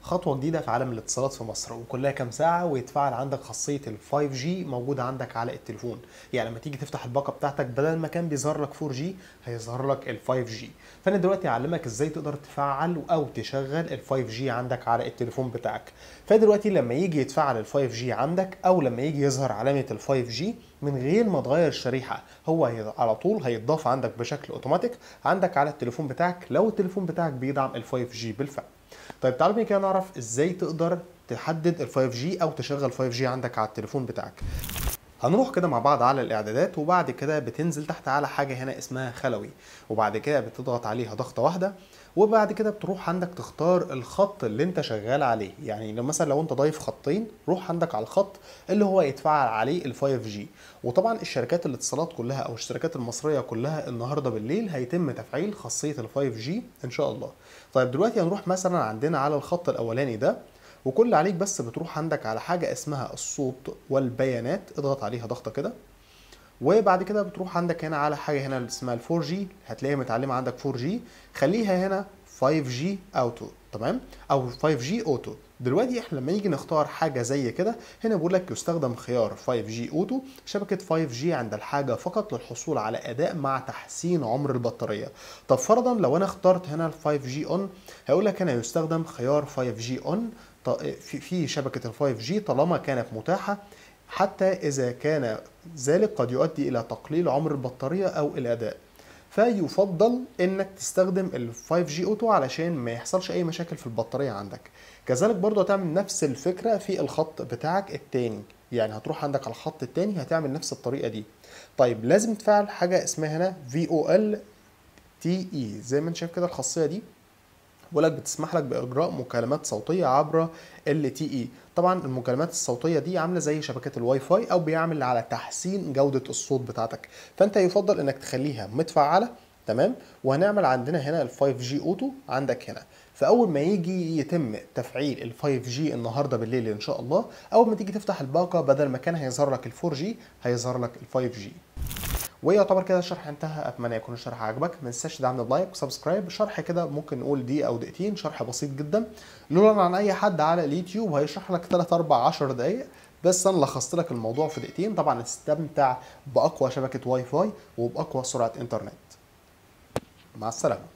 خطوة جديدة في عالم الاتصالات في مصر وكلها كام ساعة ويتفعل عندك خاصية ال 5G موجودة عندك على التليفون يعني لما تيجي تفتح الباقة بتاعتك بدل ما كان بيظهر لك 4G هيظهر لك ال 5G فأنا دلوقتي هعلمك ازاي تقدر تفعل أو تشغل ال 5G عندك على التليفون بتاعك فدلوقتي لما يجي يتفعل ال 5G عندك أو لما يجي يظهر علامة ال 5G من غير ما تغير الشريحة هو هي- على طول هيتضاف عندك بشكل اوتوماتيك عندك على التليفون بتاعك لو التليفون بتاعك بيدعم ال 5G بالفعل طيب تعالوا بينا كده نعرف ازاي تقدر تحدد ال 5G او تشغل 5G عندك على التليفون بتاعك هنروح كده مع بعض على الاعدادات وبعد كده بتنزل تحت على حاجه هنا اسمها خلوي وبعد كده بتضغط عليها ضغطه واحده وبعد كده بتروح عندك تختار الخط اللي انت شغال عليه يعني لو مثلا لو انت ضايف خطين روح عندك على الخط اللي هو يتفعل عليه ال 5G وطبعا الشركات الاتصالات كلها او الشركات المصريه كلها النهارده بالليل هيتم تفعيل خاصيه ال 5G ان شاء الله طيب دلوقتي هنروح مثلا عندنا على الخط الاولاني ده وكل اللي عليك بس بتروح عندك على حاجه اسمها الصوت والبيانات اضغط عليها ضغطه كده وبعد كده بتروح عندك هنا على حاجه هنا اللي اسمها ال 4G هتلاقيها متعلمه عندك 4G خليها هنا 5G اوتو تمام او 5G اوتو دلوقتي احنا لما نيجي نختار حاجه زي كده هنا بيقول لك يستخدم خيار 5G اوتو شبكه 5G عند الحاجه فقط للحصول على اداء مع تحسين عمر البطاريه طب فرضا لو انا اخترت هنا ال 5G اون هيقول لك هنا يستخدم خيار 5G اون في في شبكه ال 5G طالما كانت متاحه حتى إذا كان ذلك قد يؤدي إلى تقليل عمر البطارية أو الأداء فيفضل إنك تستخدم ال 5G أوتو علشان ما يحصلش أي مشاكل في البطارية عندك كذلك برضو هتعمل نفس الفكرة في الخط بتاعك التاني يعني هتروح عندك على الخط التاني هتعمل نفس الطريقة دي طيب لازم تفعل حاجة اسمها هنا VOL TE زي ما انت شايف كده الخاصية دي بيقول لك بتسمح لك باجراء مكالمات صوتيه عبر ال تي اي طبعا المكالمات الصوتيه دي عامله زي شبكات الواي فاي او بيعمل على تحسين جوده الصوت بتاعتك فانت يفضل انك تخليها متفعله تمام وهنعمل عندنا هنا ال 5G اوتو عندك هنا فاول ما يجي يتم تفعيل ال 5G النهارده بالليل ان شاء الله اول ما تيجي تفتح الباقه بدل ما كان هيظهر لك ال 4G هيظهر لك ال 5G ويعتبر كده الشرح انتهى اتمنى يكون الشرح عجبك ما تنساش تدعمنا بلايك وسبسكرايب شرح كده ممكن نقول دقيقه او دقيقتين شرح بسيط جدا لولا عن اي حد على اليوتيوب هيشرح لك 3 4 10 دقائق بس انا لخصت لك الموضوع في دقيقتين طبعا استمتع باقوى شبكه واي فاي وباقوى سرعه انترنت مع السلامه